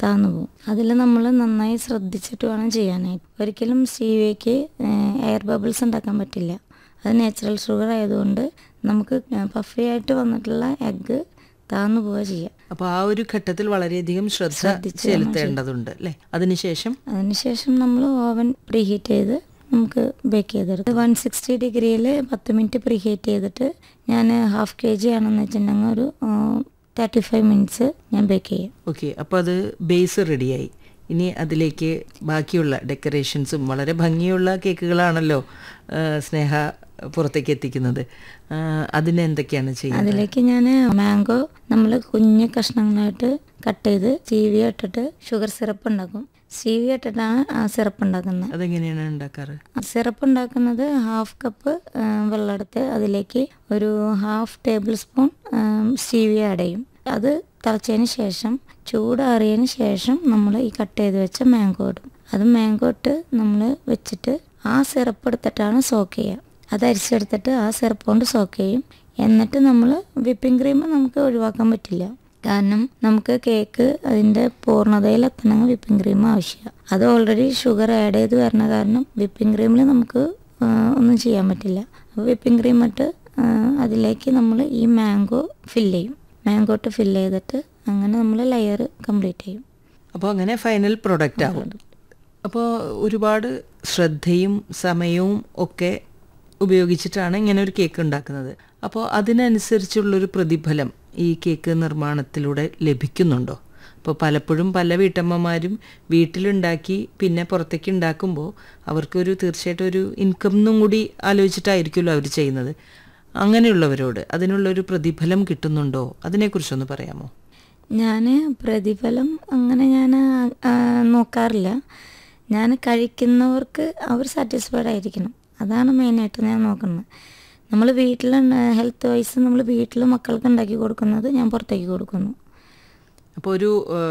താന്നു പോകും അതിൽ നമ്മൾ നന്നായി ശ്രദ്ധിച്ചിട്ട് വേണം ചെയ്യാനായിട്ട് ഒരിക്കലും സ്റ്റീവിയയ്ക്ക് എയർ ബബിൾസ് ഉണ്ടാക്കാൻ പറ്റില്ല അത് നാച്ചുറൽ ഷുഗർ ആയതുകൊണ്ട് നമുക്ക് പഫി ആയിട്ട് വന്നിട്ടുള്ള എഗ്ഗ് താന്നു പോവുക ചെയ്യുക അപ്പോൾ ആ ഒരു ഘട്ടത്തിൽ വളരെയധികം ശ്രദ്ധ ശ്രദ്ധിച്ച് ചെലുത്തേണ്ടതുണ്ട് അല്ലേ അതിനുശേഷം അതിനുശേഷം നമ്മൾ ഓവൻ പ്രീഹീറ്റ് ചെയ്ത് നമുക്ക് ബേക്ക് ചെയ്തെടുത്ത് വൺ സിക്സ്റ്റി ഡിഗ്രിയിൽ പത്ത് മിനിറ്റ് പ്രീഹീറ്റ് ചെയ്തിട്ട് ഞാൻ ഹാഫ് കെ ജി ആണെന്ന് വെച്ചിട്ടുണ്ടെങ്കിൽ ഒരു തേർട്ടി ഫൈവ് മിനിറ്റ്സ് ഞാൻ ബേക്ക് ചെയ്യും ഓക്കെ അപ്പോൾ അത് ബേസ് റെഡിയായി ഇനി അതിലേക്ക് ബാക്കിയുള്ള ഡെക്കറേഷൻസും വളരെ ഭംഗിയുള്ള കേക്കുകളാണല്ലോ ആ, സ്നേഹ പുറത്തേക്ക് എത്തിക്കുന്നത് ആ, അതിന് എന്തൊക്കെയാണ് ചെയ്യുന്നത് അതിലേക്ക് ഞാൻ മാംഗോ നമ്മൾ കുഞ്ഞ് കഷ്ണങ്ങളായിട്ട് കട്ട് ചെയ്ത് ചീവി ഇട്ടിട്ട് ഷുഗർ സിറപ്പ് ഉണ്ടാക്കും ചീവി ഇട്ടിട്ടാണ് ആ സിറപ്പ് ഉണ്ടാക്കുന്നത് അതെങ്ങനെയാണ് ഉണ്ടാക്കാറ് സിറപ്പ് ഉണ്ടാക്കുന്നത് ഹാഫ് കപ്പ് വെള്ളം എടുത്ത് അതിലേക്ക് ഒരു half tablespoon stevia add ചെയ്യും അത് തിളച്ചതിന് ശേഷം ചൂടാറിയതിന് ശേഷം നമ്മൾ ഈ കട്ട് ചെയ്ത് വെച്ച മാംഗോ ഇടും അത് മാംഗോ ഇട്ട് നമ്മൾ വെച്ചിട്ട് ആ സിറപ്പ് എടുത്തിട്ടാണ് സോക്ക് ചെയ്യുക അത് അരിച്ചെടുത്തിട്ട് ആ സിറപ്പ് കൊണ്ട് സോക്ക് ചെയ്യും എന്നിട്ട് നമ്മൾ വിപ്പിംഗ് ക്രീം നമുക്ക് ഒഴിവാക്കാൻ പറ്റില്ല കാരണം നമുക്ക് കേക്ക് അതിൻ്റെ പൂർണ്ണതയിൽ എത്തണമെങ്കിൽ വിപ്പിംഗ് ക്രീം ആവശ്യമാണ് അത് ഓൾറെഡി ഷുഗർ ആഡ് ചെയ്ത് വരുന്ന കാരണം വിപ്പിംഗ് ക്രീമിൽ നമുക്ക് ആ, ഒന്നും ചെയ്യാൻ പറ്റില്ല അപ്പോൾ വിപ്പിംഗ് ക്രീം ഇട്ട് ആ, അതിലേക്ക് നമ്മൾ ഈ മാംഗോ ഫില്ല് ചെയ്യും മാംഗോ ഇട്ട് ഫില്ല് ചെയ്തിട്ട് അങ്ങനെ നമ്മൾ ലെയർ കംപ്ലീറ്റ് ചെയ്യും അപ്പോൾ അങ്ങനെ ഫൈനൽ പ്രൊഡക്റ്റ് ആവും അപ്പോൾ ഒരുപാട് ശ്രദ്ധയും സമയവും ഒക്കെ ഉപയോഗിച്ചിട്ടാണ് ഇങ്ങനെ ഒരു കേക്ക് ഉണ്ടാക്കുന്നത് അപ്പോൾ അതിനനുസരിച്ചുള്ളൊരു പ്രതിഫലം ഈ കേക്ക് നിർമ്മാണത്തിലൂടെ ലഭിക്കുന്നുണ്ടോ അപ്പോൾ പലപ്പോഴും പല വീട്ടമ്മമാരും വീട്ടിലുണ്ടാക്കി പിന്നെ പുറത്തേക്ക് ഉണ്ടാക്കുമ്പോൾ അവർക്കൊരു തീർച്ചയായിട്ടും ഒരു ഇൻകം എന്നും കൂടി ആലോചിച്ചിട്ടായിരിക്കുമല്ലോ അവർ ചെയ്യുന്നത് അങ്ങനെയുള്ളവരോട് അതിനുള്ളൊരു പ്രതിഫലം കിട്ടുന്നുണ്ടോ അതിനെക്കുറിച്ചൊന്ന് പറയാമോ ഞാൻ പ്രതിഫലം അങ്ങനെ ഞാൻ നോക്കാറില്ല ഞാൻ കഴിക്കുന്നവർക്ക് അവർ സാറ്റിസ്ഫൈഡ് ആയിരിക്കണം അതാണ് മെയിനായിട്ട് ഞാൻ നോക്കുന്നത് നമ്മൾ വീട്ടിൽ ഹെൽത്ത് വൈസ് നമ്മൾ വീട്ടിൽ മക്കൾക്ക് ഉണ്ടാക്കി കൊടുക്കുന്നത് ഞാൻ പുറത്തേക്ക് കൊടുക്കുന്നു അപ്പോൾ ഒരു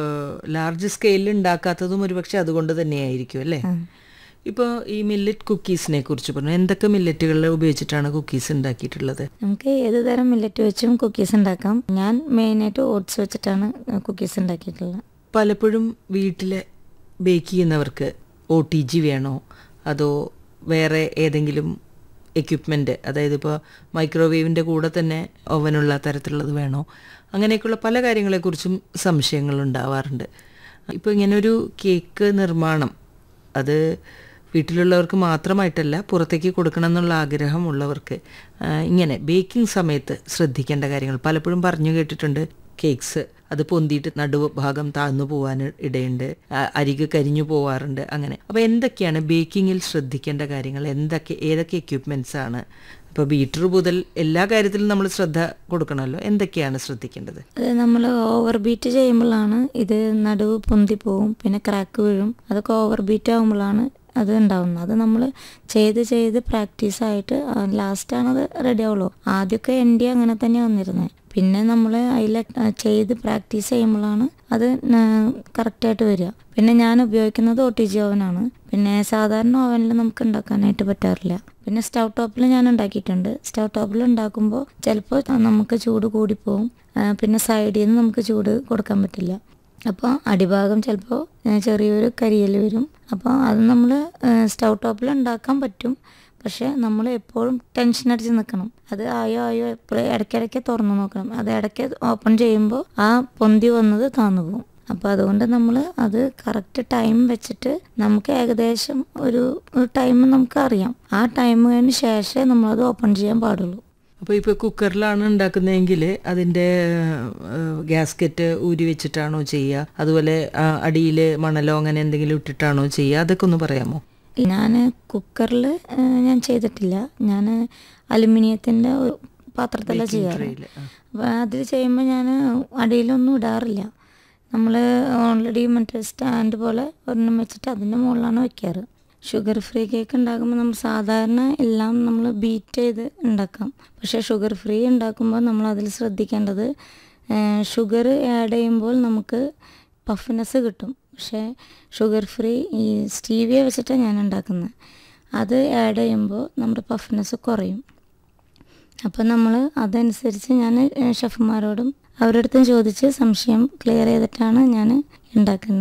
ലാർജ് സ്കെയിലിൽ ഉണ്ടാക്കാത്തതും ഒരുപക്ഷെ അതുകൊണ്ട് തന്നെയായിരിക്കും അല്ലേ ഇപ്പോൾ ഈ മില്ലറ്റ് കുക്കീസിനെ കുറിച്ച് പറഞ്ഞു എന്തൊക്കെ മില്ലറ്റുകൾ ഉപയോഗിച്ചിട്ടാണ് കുക്കീസ് ഉണ്ടാക്കിയിട്ടുള്ളത് നമുക്ക് ഏത് തരം മില്ലറ്റ് വെച്ചും കുക്കീസ് ഉണ്ടാക്കാം ഞാൻ മെയിനായിട്ട് ഓട്സ് വെച്ചിട്ടാണ് കുക്കീസ് ഉണ്ടാക്കിയിട്ടുള്ളത് പലപ്പോഴും വീട്ടിൽ ബേക്ക് ചെയ്യുന്നവർക്ക് ഒ ടി ജി വേണോ അതോ വേറെ ഏതെങ്കിലും എക്യുപ്മെൻറ്റ് അതായത് ഇപ്പോൾ മൈക്രോവേവിൻ്റെ കൂടെ തന്നെ ഓവനുള്ള തരത്തിലുള്ളത് വേണോ അങ്ങനെയൊക്കെയുള്ള പല കാര്യങ്ങളെക്കുറിച്ചും സംശയങ്ങൾ ഉണ്ടാവാറുണ്ട് ഇപ്പോൾ ഇങ്ങനൊരു കേക്ക് നിർമ്മാണം അത് വീട്ടിലുള്ളവർക്ക് മാത്രമായിട്ടല്ല പുറത്തേക്ക് കൊടുക്കണം എന്നുള്ള ആഗ്രഹമുള്ളവർക്ക് ആ, ഇങ്ങനെ ബേക്കിംഗ് സമയത്ത് ശ്രദ്ധിക്കേണ്ട കാര്യങ്ങൾ പലപ്പോഴും പറഞ്ഞു കേട്ടിട്ടുണ്ട് കേക്ക്സ് അത് പൊന്തിയിട്ട് നടുവ് ഭാഗം താഴ്ന്നു പോകാൻ ഇടയുണ്ട് ആ, അരികെ കരിഞ്ഞു പോവാറുണ്ട് അങ്ങനെ അപ്പോൾ എന്തൊക്കെയാണ് ബേക്കിങ്ങിൽ ശ്രദ്ധിക്കേണ്ട കാര്യങ്ങൾ എന്തൊക്കെ ഏതൊക്കെ എക്യുപ്മെൻറ്റ്സ് ആണ് ഇപ്പോൾ ബീറ്റർ മുതൽ എല്ലാ കാര്യത്തിലും നമ്മൾ ശ്രദ്ധ കൊടുക്കണമല്ലോ എന്തൊക്കെയാണ് ശ്രദ്ധിക്കേണ്ടത് അത് നമ്മൾ ഓവർ ബീറ്റ് ചെയ്യുമ്പോഴാണ് ഇത് നടുവ് പൊന്തി പോവും പിന്നെ ക്രാക്ക് വീഴും അതൊക്കെ ഓവർ ബീറ്റ് ആകുമ്പോഴാണ് അത് ഉണ്ടാവുന്നത് അത് നമ്മൾ ചെയ്ത് ചെയ്ത് പ്രാക്ടീസ് ആയിട്ട് ലാസ്റ്റാണ് അത് റെഡി ആവുള്ളൂ ആദ്യമൊക്കെ എൻ്റെ അങ്ങനെ തന്നെ വന്നിരുന്നത് പിന്നെ നമ്മൾ അതിൽ ചെയ്ത് പ്രാക്ടീസ് ചെയ്യുമ്പോഴാണ് അത് കറക്റ്റായിട്ട് വരിക പിന്നെ ഞാൻ ഉപയോഗിക്കുന്നത് ഒ ടി ജി ഓവനാണ് പിന്നെ സാധാരണ ഓവനിൽ നമുക്ക് ഉണ്ടാക്കാനായിട്ട് പറ്റാറില്ല പിന്നെ സ്റ്റൗ ടോപ്പിൽ ഞാൻ ഉണ്ടാക്കിയിട്ടുണ്ട് സ്റ്റൗ ടോപ്പിൽ ഉണ്ടാക്കുമ്പോൾ ചിലപ്പോൾ നമുക്ക് ചൂട് കൂടിപ്പോവും ആ, പിന്നെ സൈഡിൽ നിന്ന് നമുക്ക് ചൂട് കൊടുക്കാൻ പറ്റില്ല അപ്പോൾ അടിഭാഗം ചിലപ്പോൾ ചെറിയൊരു കരിയൽ വരും അപ്പോൾ അത് നമ്മൾ സ്റ്റൗ ടോപ്പിൽ ഉണ്ടാക്കാൻ പറ്റും പക്ഷേ നമ്മൾ എപ്പോഴും ടെൻഷൻ അടിച്ച് നിൽക്കണം അത് ആയോ ആയോ എപ്പോഴും ഇടയ്ക്കിടയ്ക്ക് തുറന്നു നോക്കണം അത് ഇടയ്ക്ക് ഓപ്പൺ ചെയ്യുമ്പോൾ ആ പൊന്തി വന്നത് താന്നു പോകും അപ്പോൾ അതുകൊണ്ട് നമ്മൾ അത് കറക്റ്റ് ടൈം വെച്ചിട്ട് നമുക്ക് ഏകദേശം ഒരു ടൈം നമുക്ക് അറിയാം ആ ടൈമിന് ശേഷമേ നമ്മളത് ഓപ്പൺ ചെയ്യാൻ പാടുള്ളൂ അപ്പോൾ ഇപ്പോൾ കുക്കറിലാണ് ഉണ്ടാക്കുന്നതെങ്കിൽ അതിൻ്റെ ഗ്യാസ്കറ്റ് ഊരി വെച്ചിട്ടാണോ ചെയ്യുക അതുപോലെ അടിയിൽ മണലോ അങ്ങനെ എന്തെങ്കിലും ഇട്ടിട്ടാണോ ചെയ്യുക അതൊക്കെ ഒന്ന് പറയാമോ ഞാൻ കുക്കറിൽ ഞാൻ ചെയ്തിട്ടില്ല ഞാൻ അലുമിനിയത്തിൻ്റെ പാത്രത്തിലാണ് ചെയ്യാറ് ട്രേയിൽ അപ്പോൾ അതിൽ ചെയ്യുമ്പോൾ ഞാൻ അടിയിലൊന്നും ഇടാറില്ല നമ്മൾ ഓൾറെഡി മറ്റേ സ്റ്റാൻഡ് പോലെ ഒരെണ്ണം വെച്ചിട്ട് അതിൻ്റെ മുകളിലാണ് വെക്കാറ് ഷുഗർ ഫ്രീ കേക്ക് ഉണ്ടാക്കുമ്പോൾ നമ്മൾ സാധാരണ എല്ലാം നമ്മൾ ബീറ്റ് ചെയ്ത് ഉണ്ടാക്കാം പക്ഷേ ഷുഗർ ഫ്രീ ഉണ്ടാക്കുമ്പോൾ നമ്മൾ അതിൽ ശ്രദ്ധിക്കേണ്ടത് ഷുഗർ ആഡ് ചെയ്യുമ്പോൾ നമുക്ക് പഫ്നെസ് കിട്ടും പക്ഷേ ഷുഗർ ഫ്രീ ഈ സ്റ്റീവിയ വെച്ചിട്ടാണ് ഞാൻ ഉണ്ടാക്കുന്നത് അത് ആഡ് ചെയ്യുമ്പോൾ നമ്മുടെ പഫ്നെസ് കുറയും അപ്പം നമ്മൾ അതനുസരിച്ച് ഞാൻ ഷെഫുമാരോടും അവരുടെ അടുത്തും ചോദിച്ച് സംശയം ക്ലിയർ ചെയ്തിട്ടാണ് ഞാൻ ഉണ്ടാക്കുന്നത്